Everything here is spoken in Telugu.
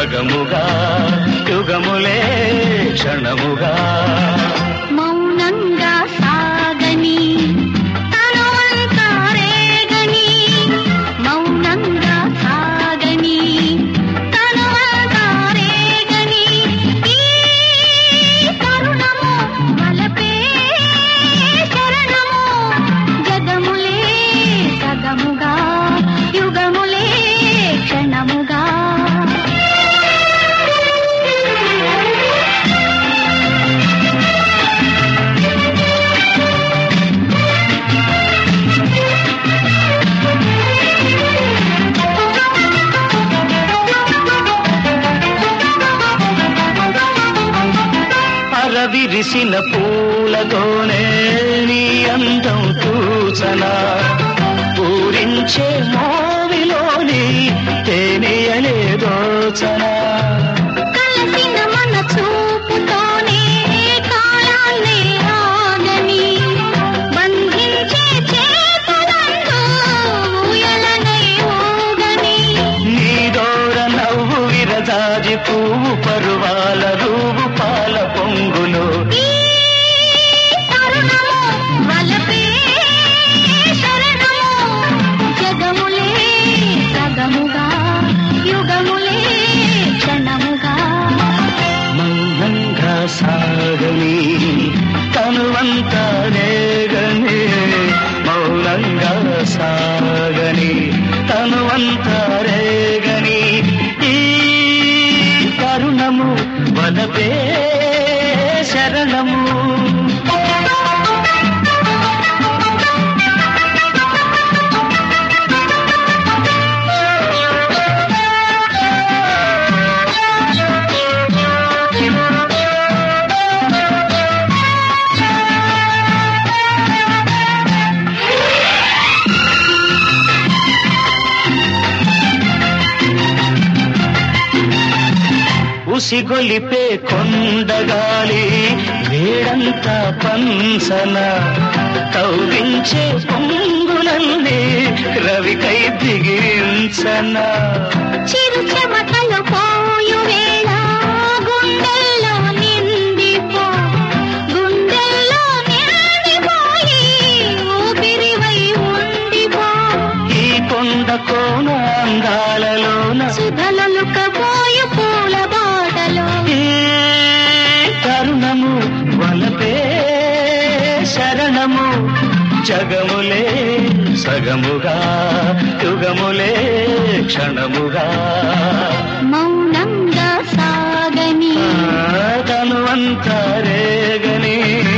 సగముగా యుగములే క్షణముగా మౌనంగా సాగని తనువంతా రేగని మౌనంగా సాగని తనువంతా రేగని ఈ తరుణము వలపే శరణము జగములే సగముగా యుగములే క్షణముగా అరవిరిసిన పూలతోనే నీ అందం చూచనా పూరించే మోవిలోని తేనెయలే దోచనా కలసిన మన చూపుతోనే కాలాన్నే ఆగని బంధించే చేతులందు ఊయలనై ఊగని నీ దోర నవ్వు విరజాజి పువ్వు పరువాల రూపు పాల పొంగులో ఈ తరుణము వలపే శరణము జగములే సగముగా యుగములే క్షణముగా మౌనంగా సాగని తనువంతా రేగని మౌనంగా సాగని తనువంతా రేగని ఈ తరుణము వలపే శరణము ఉసిగొలిపే కొండగాలి వేడంతా పంసన కౌగించే పొంగులన్నీ రవికై దిగించన చిరు చెమటలు పోయు వేళ గుండెల్లో నిండిపో గుండెల్లో నిండిపోయి ఊపిరివై ఉండిపో ఈ కొండ కోన అందాలలోన సుధలొలుకబోయు పూల బాటలో ఈ తరుణము వలపే శరణము జగములే సగముగా యుగములే క్షణముగా మౌనంగా సాగని తను అంతా రేగని